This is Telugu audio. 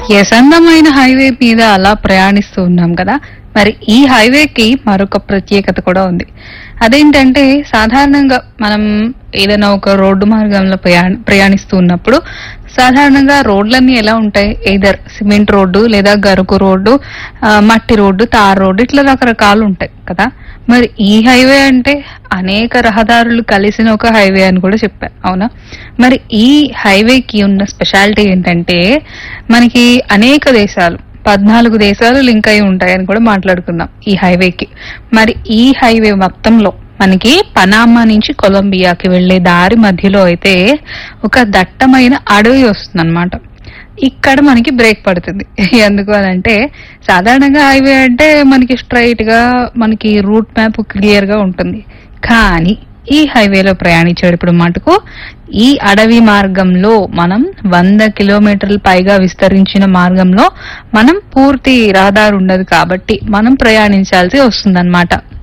ఎస్ అందమైన హైవే మీద అలా ప్రయాణిస్తూ ఉన్నాం కదా మరి ఈ హైవేకి మరొక ప్రత్యేకత కూడా ఉంది అదేంటంటే సాధారణంగా మనం ఏదైనా ఒక రోడ్డు మార్గంలో ప్రయాణ ప్రయాణిస్తూ ఉన్నప్పుడు సాధారణంగా రోడ్లన్నీ ఎలా ఉంటాయి ఏదర్ సిమెంట్ రోడ్డు లేదా గరుకు రోడ్డు ఆ, మట్టి రోడ్డు తార్ రోడ్డు ఇట్లా రకరకాలు ఉంటాయి కదా మరి ఈ హైవే అంటే అనేక రహదారులు కలిసిన ఒక హైవే అని కూడా చెప్పారు అవునా మరి ఈ హైవేకి ఉన్న స్పెషాలిటీ ఏంటంటే మనకి అనేక దేశాలు పద్నాలుగు దేశాలు లింక్ అయి ఉంటాయని కూడా మాట్లాడుకున్నాం ఈ హైవేకి మరి ఈ హైవే మొత్తంలో మనకి పనామా నుంచి కొలంబియాకి వెళ్లే దారి మధ్యలో అయితే ఒక దట్టమైన అడవి వస్తుంది ఇక్కడ మనకి బ్రేక్ పడుతుంది ఎందుకు అని అంటే సాధారణంగా హైవే అంటే మనకి స్ట్రైట్ గా మనకి రూట్ మ్యాప్ క్లియర్ గా ఉంటుంది కానీ ఈ హైవేలో ప్రయాణించేటప్పుడు మటుకు ఈ అడవి మార్గంలో మనం వంద కిలోమీటర్ల పైగా విస్తరించిన మార్గంలో మనం పూర్తి రహదారి ఉండదు కాబట్టి మనం ప్రయాణించాల్సి వస్తుందన్నమాట